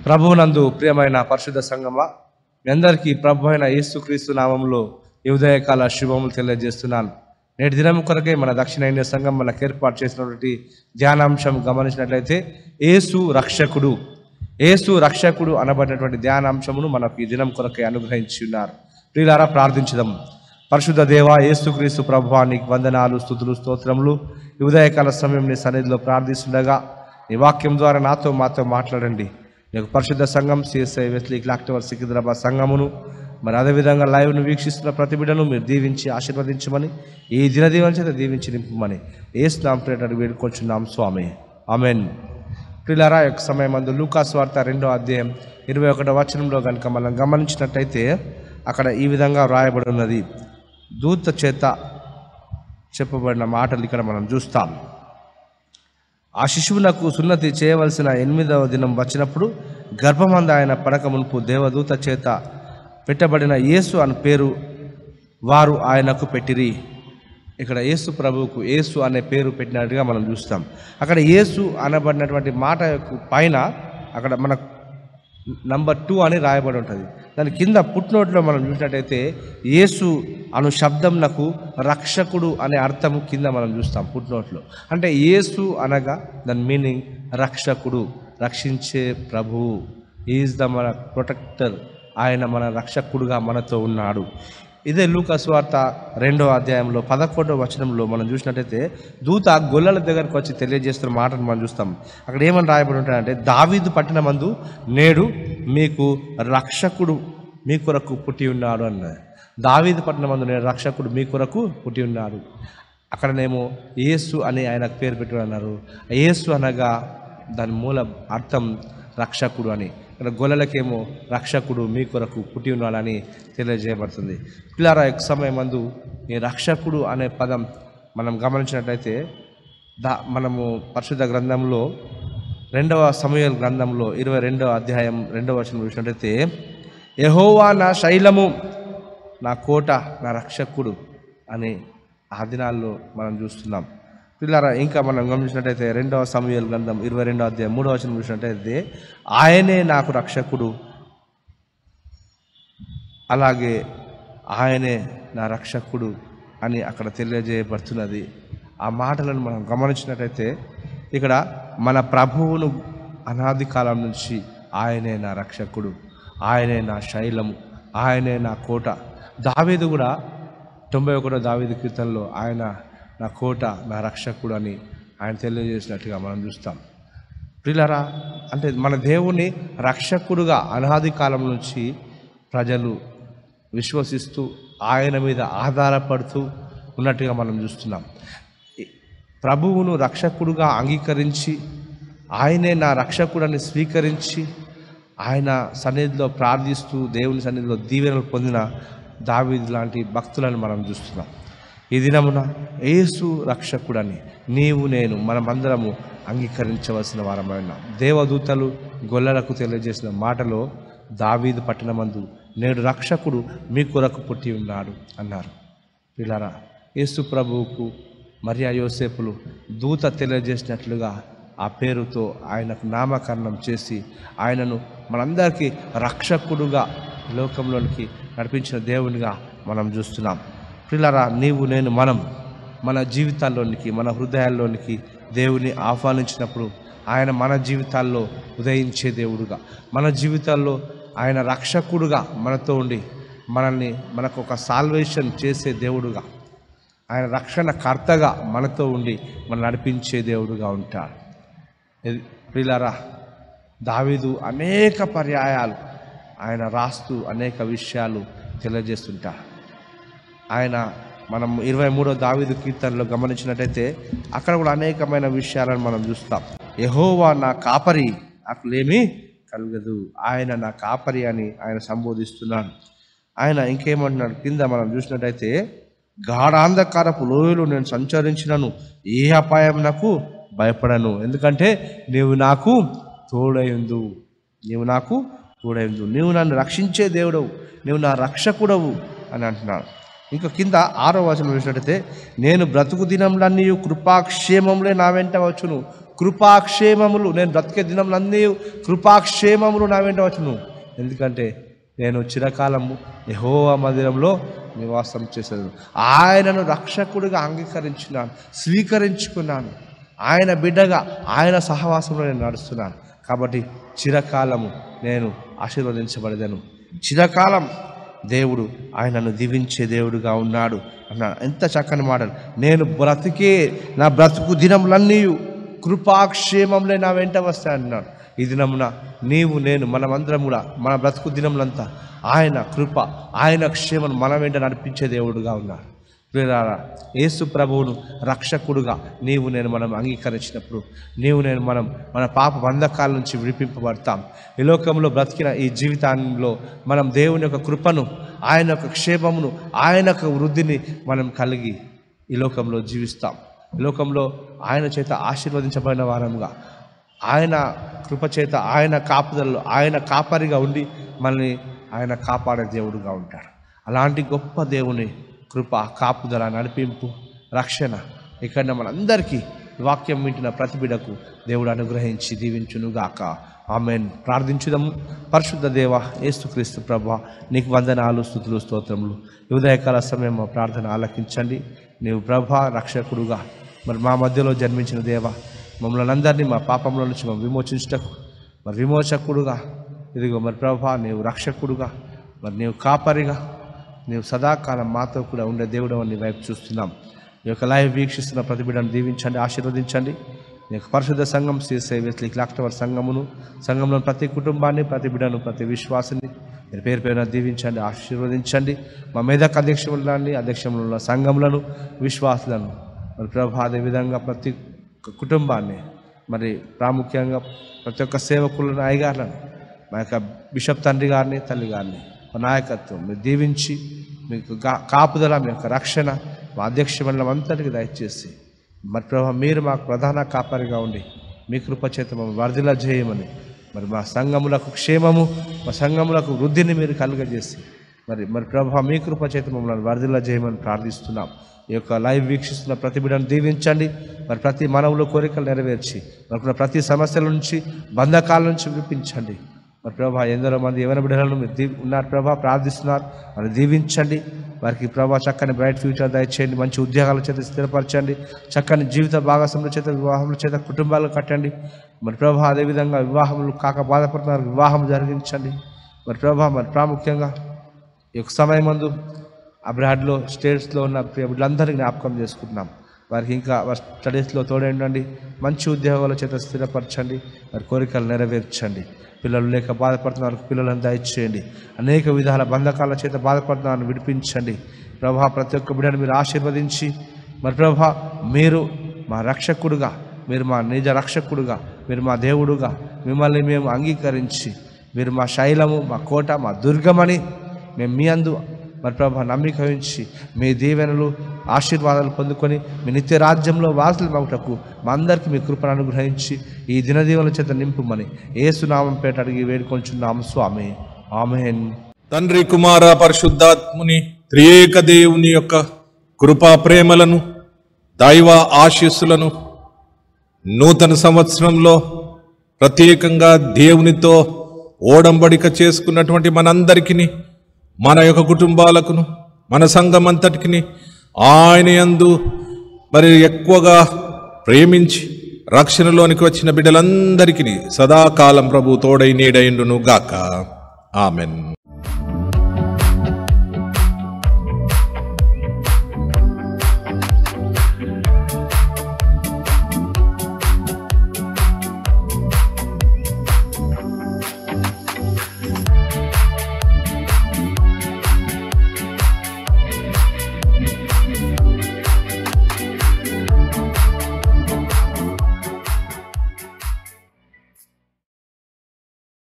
ప్రభువునందు ప్రియమైన పరిశుద్ధ సంగమా మీ అందరికీ ప్రభు అయిన యేసుక్రీస్తు నామంలో ఈ ఉదయకాల శుభములు తెలియజేస్తున్నాను నేటి దినం కొరకే మన దక్షిణ ఇండియా సంఘం మనకు ఏర్పాటు చేసినటువంటి ధ్యానాంశం గమనించినట్లయితే యేసు రక్షకుడు యేసు రక్షకుడు అనబడినటువంటి ధ్యానాంశమును మనకు ఈ దినం కొరకే అనుగ్రహించి ఉన్నారు ప్రియులారా ప్రార్థించుదాం పరిశుద్ధ దేవ యేసుక్రీస్తు ప్రభువా నీకు వందనాలు స్థుతులు స్తోత్రములు ఈ ఉదయకాల సమయం నీ సన్నిధిలో ప్రార్థిస్తుండగా నీ వాక్యం ద్వారా నాతో మాతో మాట్లాడండి నీకు పరిశుద్ధ సంఘం సిఎస్ఐ వెస్లీ క్లాక్టవర్ సికింద్రాబాద్ సంఘమును మరి అదేవిధంగా లైవ్ను వీక్షిస్తున్న ప్రతి బిడ్డను మీరు దీవించి ఆశీర్వదించమని ఈ దిన దీవెన చేత దీవించి నింపమని ఏ స్నాం ప్రేటడు వేడుకొచ్చున్నాం స్వామి ఆమెన్ ప్రిలారా యొక్క సమయం అందు లూకాస్ వార్త రెండో అధ్యాయం ఇరవై ఒకటో వచనంలో కనుక మనం గమనించినట్టయితే అక్కడ ఈ విధంగా వ్రాయబడి ఉన్నది దూత చేత చెప్పబడిన మాటలు ఇక్కడ మనం చూస్తాం ఆ శిశువునకు సున్నతి చేయవలసిన ఎనిమిదవ దినం వచ్చినప్పుడు గర్భమంద ఆయన పడక మునుపు దేవదూత చేత పెట్టబడిన యేసు అని పేరు వారు ఆయనకు పెట్టిరి ఇక్కడ యేసు ప్రభువుకు యేసు అనే పేరు పెట్టినట్టుగా మనం చూస్తాం అక్కడ యేసు అనబడినటువంటి మాట యొక్క పైన అక్కడ మన నంబర్ టూ అని రాయబడి ఉంటుంది దాని కింద పుట్నోట్లో మనం చూసినట్టయితే యేసు అను శబ్దంనకు రక్షకుడు అనే అర్థము కింద మనం చూస్తాం పుట్నోట్లో అంటే యేసు అనగా దాని మీనింగ్ రక్షకుడు రక్షించే ప్రభువు ఈజ్ ద మన ప్రొటెక్టర్ ఆయన మన రక్షకుడుగా మనతో ఉన్నాడు ఇదే లూకాసు వార్త రెండో అధ్యాయంలో పదకొండవ వచనంలో మనం చూసినట్టయితే దూత గొల్లల దగ్గరకు వచ్చి తెలియజేస్తున్న మాటను మనం చూస్తాం అక్కడ ఏమని రాయబడి ఉంటాయంటే దావీదు పట్టిన మందు నేడు మీకు రక్షకుడు మీ కొరకు పుట్టి ఉన్నాడు అన్నది దావీదు పట్టిన మందు నేడు రక్షకుడు మీ కొరకు పుట్టి ఉన్నాడు అక్కడనేమో యేసు అని ఆయనకు పేరు పెట్టి అన్నారు యేసు అనగా దాని మూల అర్థం రక్షకుడు అని ఇక్కడ గొల్లలకేమో రక్షకుడు మీ కొరకు పుట్టి ఉన్నాడని తెలియజేయబడుతుంది పిల్లారా యొక్క సమయం మందు ఈ రక్షకుడు అనే పదం మనం గమనించినట్లయితే దా మనము పరిశుద్ధ గ్రంథంలో రెండవ సమయాల గ్రంథంలో ఇరవై రెండవ అధ్యాయం రెండవ వచనం చూసినట్లయితే యహోవా నా శైలము నా కోట నా రక్షకుడు అని ఆ దినాల్లో మనం చూస్తున్నాం పిల్లరా ఇంకా మనం గమనించినట్టయితే రెండవ సమయాల గ్రంథం ఇరవై రెండవ అధ్యాయం మూడవ వచనం చూసినట్టయితే ఆయనే నాకు రక్షకుడు అలాగే ఆయనే నా రక్షకుడు అని అక్కడ తెలియజేయబడుతున్నది ఆ మాటలను మనం గమనించినట్టయితే ఇక్కడ మన ప్రభువును అనాది కాలం నుంచి ఆయనే నా రక్షకుడు ఆయనే నా శైలము ఆయనే నా కోట దావీదు కూడా తొంభై ఒకటో దావీదు కీర్తనలో ఆయన నా కోట నా రక్షకుడు అని ఆయన తెలియజేసినట్టుగా మనం చూస్తాం ప్రిలరా అంటే మన దేవుని రక్షకుడుగా అనాది కాలం నుంచి ప్రజలు విశ్వసిస్తూ ఆయన మీద ఆధారపడుతూ ఉన్నట్టుగా మనం చూస్తున్నాం ఈ ప్రభువును రక్షకుడుగా అంగీకరించి ఆయనే నా రక్షకుడని స్వీకరించి ఆయన సన్నిధిలో ప్రార్థిస్తూ దేవుని సన్నిధిలో దీవెనలు పొందిన దావీదు లాంటి భక్తులను మనం చూస్తున్నాం ఈ దినమున యేసు రక్షకుడని నీవు నేను మనమందరము అంగీకరించవలసిన వారమైన దేవదూతలు గొల్లలకు తెలియజేసిన మాటలో దావీదు పట్టణమందు నేడు రక్షకుడు మీ కొరకు పుట్టి ఉన్నాడు అన్నారు పిల్లరా యేసు ప్రభువుకు మరియా యోసేపులు దూత తెలియజేసినట్లుగా ఆ పేరుతో ఆయనకు నామకరణం చేసి ఆయనను మనందరికీ రక్షకుడుగా లోకంలోనికి నడిపించిన దేవునిగా మనం చూస్తున్నాం పిల్లరా నీవు నేను మనం మన జీవితాల్లోనికి మన హృదయాల్లోనికి దేవుని ఆహ్వానించినప్పుడు ఆయన మన జీవితాల్లో ఉదయించే దేవుడుగా మన జీవితాల్లో ఆయన రక్షకుడుగా మనతో ఉండి మనల్ని మనకు ఒక సాల్వేషన్ చేసే దేవుడుగా ఆయన రక్షణ కర్తగా మనతో ఉండి మనం నడిపించే దేవుడుగా ఉంటాడు ఇది- ప్రియులారా దావీదు అనేక పర్యాయాలు ఆయన రాస్తూ అనేక విషయాలు తెలియజేస్తుంటాడు ఆయన మనం ఇరవై మూడో దావీదు కీర్తనలో గమనించినట్టయితే అక్కడ కూడా అనేకమైన విషయాలను మనం చూస్తాం యహోవా నా కాపరి అట్లేమీ కలగదు ఆయన నా కాపరి అని ఆయన సంబోధిస్తున్నాడు ఆయన ఇంకేమంటున్నాడు కింద మనం చూసినట్టయితే గాఢాంధకారపు లోయలు నేను సంచరించినను ఏ అపాయం నాకు భయపడను ఎందుకంటే నీవు నాకు తోడైందు నీవు నాకు తోడైందు నీవు నన్ను రక్షించే దేవుడవు నీవు నా రక్షకుడవు అని అంటున్నాడు ఇంకా కింద ఆరో వచనం చూసినట్టయితే నేను బ్రతుకు దినంలన్నీ కృపాక్షేమంలే నా వెంట వచ్చును కృపాక్షేమములు నేను బ్రతికే దినములన్నీ కృపాక్షేమములు నా వెంట వచ్చును ఎందుకంటే నేను చిరకాలము యెహోవా మందిరంలో నివాసం చేశాను ఆయనను రక్షకుడిగా అంగీకరించున్నాను స్వీకరించుకున్నాను ఆయన బిడ్డగా ఆయన సహవాసంలో నేను నడుస్తున్నాను కాబట్టి చిరకాలము నేను ఆశీర్వదించబడదను చిరకాలం దేవుడు ఆయనను దీవించే దేవుడుగా ఉన్నాడు అన్న ఎంత చక్కని మాటలు నేను బ్రతికే నా బ్రతుకు దినములన్నీ కృపాక్షేమంలో నా వెంట వస్తాయి అన్నాడు ఈ దినమున నీవు నేను మనమందరం కూడా మన బ్రతుకు దినములంతా ఆయన కృప ఆయన క్షేమను మన వెంట నడిపించే దేవుడుగా ఉన్నాడు ప్రియులారా యేసు ప్రభువును రక్షకుడుగా నీవు నేను మనం అంగీకరించినప్పుడు నీవు నేను మనం మన పాప బంధకాల నుంచి విడిపింపబడతాం ఈ లోకంలో బ్రతికిన ఈ జీవితాల్లో మనం దేవుని యొక్క కృపను ఆయన యొక్క క్షేమమును ఆయన యొక్క వృద్ధిని మనం కలిగి ఈ లోకంలో జీవిస్తాం ఈ లోకంలో ఆయన చేత ఆశీర్వదించబడిన వారంగా ఆయన కృప చేత ఆయన కాపుదలలో ఆయన కాపరిగా ఉండి మనల్ని ఆయన కాపాడే దేవుడుగా ఉంటాడు అలాంటి గొప్ప దేవుని కృప కాపుదల నడిపింపు రక్షణ ఇక్కడ మనందరికీ ఈ వాక్యం వింటున్న ప్రతి బిడకు దేవుడు అనుగ్రహించి దీవించునుగాక ఆమెన్ ప్రార్థించుదాము పరిశుద్ధ దేవ ఏసుక్రీస్తు ప్రభ నీకు వందనాలు స్థుతులు స్తోత్రములు ఈ ఉదయకాల సమయం మా ప్రార్థన ఆలకించండి నీవు ప్రభ రక్షకుడుగా మరి మా మధ్యలో జన్మించిన దేవ మమ్మల్ని అందరినీ మా పాపంలో నుంచి మేము విమోచించుటకు మరి విమోచకుడుగా ఇదిగో మరి ప్రభా నీవు రక్షకుడుగా మరి నీవు కాపరిగా నీవు సదాకాలం మాతో కూడా ఉండే దేవుడు అని నీ వైపు చూస్తున్నాం ఈ యొక్క లైవ్ వీక్షిస్తున్న ప్రతి బిడ్డను దీవించండి ఆశీర్వదించండి నీ యొక్క పరిశుద్ధ సంఘం శ్రీ సేవేస్లీ క్లాక్టవర్ సంఘమును సంఘంలో ప్రతి కుటుంబాన్ని ప్రతి బిడ్డను ప్రతి విశ్వాసాన్ని మీరు పేరు పేరున దీవించండి ఆశీర్వదించండి మా మేధక్ అధ్యక్షులని అధ్యక్షంలో ఉన్న సంఘములను విశ్వాసులను మరి ప్రభా అదేవిధంగా ప్రతి ఒక్క కుటుంబాన్ని మరి ప్రాముఖ్యంగా ప్రతి ఒక్క సేవకులను అయ్యగారులను మా యొక్క బిషప్ తండ్రి గారిని తల్లి గారిని మా నాయకత్వం మీరు దీవించి మీకు గా కాపుదల మీ యొక్క రక్షణ మా అధ్యక్ష మండలం అంతటికి దయచేసి మరి ప్రభా మీరు మాకు ప్రధాన కాపరిగా ఉండి మీ కృప చేత మమ్మల్ని వరదిలా చేయమని మరి మా సంఘములకు క్షేమము మా సంఘములకు వృద్ధిని మీరు కలుగజేసి మరి మరి ప్రభా మీ కృప చేత మమ్మల్ని వరదిలా చేయమని ప్రార్థిస్తున్నాం ఈ యొక్క లైవ్ వీక్షిస్తున్న ప్రతి బిడ్డను దీవించండి మరి ప్రతి మనవుల కోరికలు నెరవేర్చి మనకున్న ప్రతి సమస్యల నుంచి బంధకాల నుంచి విడిపించండి మరి ప్రభా ఎందరో మంది ఎవరి బిడ్డలను మీరు దీ ఉన్నారు ప్రభా ప్రార్థిస్తున్నారు మరి దీవించండి వారికి ప్రభా చక్కని బ్రైట్ ఫ్యూచర్ దయచేయండి మంచి ఉద్యోగాల చేత స్థిరపరచండి చక్కని జీవిత భాగస్వాముల చేత వివాహముల చేత కుటుంబాలు కట్టండి మరి ప్రభా అదేవిధంగా వివాహములు కాక బాధపడుతున్నారు వివాహం జరిగించండి మరి ప్రభా మరి ప్రాముఖ్యంగా ఈ యొక్క సమయం మందు అబ్రాడ్లో స్టేట్స్లో ఉన్న ప్రియ బిడ్డలందరినీ జ్ఞాపకం చేసుకుంటున్నాం వారికి ఇంకా వారి స్టడీస్లో తోడండి మంచి ఉద్యోగాల చేత స్థిరపరచండి వారి కోరికలు నెరవేర్చండి పిల్లలు లేక బాధపడుతున్న వారికి పిల్లలను దయచేయండి అనేక విధాల బంధకాల చేత బాధపడుతున్న వారిని విడిపించండి ప్రభా ప్రతి ఒక్క బిడ్డను మీరు ఆశీర్వదించి మరి ప్రభా మీరు మా రక్షకుడుగా మీరు మా నిజ రక్షకుడుగా మీరు మా దేవుడుగా మిమ్మల్ని మేము అంగీకరించి మీరు మా శైలము మా కోట మా దుర్గమని మేము మీ అందు మరి ప్రభా నమ్మిక ఉంచి మీ దీవెనలు ఆశీర్వాదాలు పొందుకొని మీ నిత్య రాజ్యంలో వాసులు మగుటకు మా అందరికీ మీ కృపను అనుగ్రహించి ఈ దినదీవెనల చేత నింపుమని ఏసునామం పేట అడిగి వేడుకొంచున్నాము స్వామి ఆమెన్ తండ్రి కుమార పరిశుద్ధాత్ముని త్రియేక దేవుని యొక్క కృపా ప్రేమలను దైవ ఆశీస్సులను నూతన సంవత్సరంలో ప్రత్యేకంగా దేవునితో ఓడంబడిక చేసుకున్నటువంటి మనందరికీ మన యొక్క కుటుంబాలకును మన సంఘం అంతటికి ఆయన యందు మరి ఎక్కువగా ప్రేమించి రక్షణలోనికి వచ్చిన బిడ్డలందరికీ సదాకాలం ప్రభు తోడై నీడైండును గాక ఆమెన్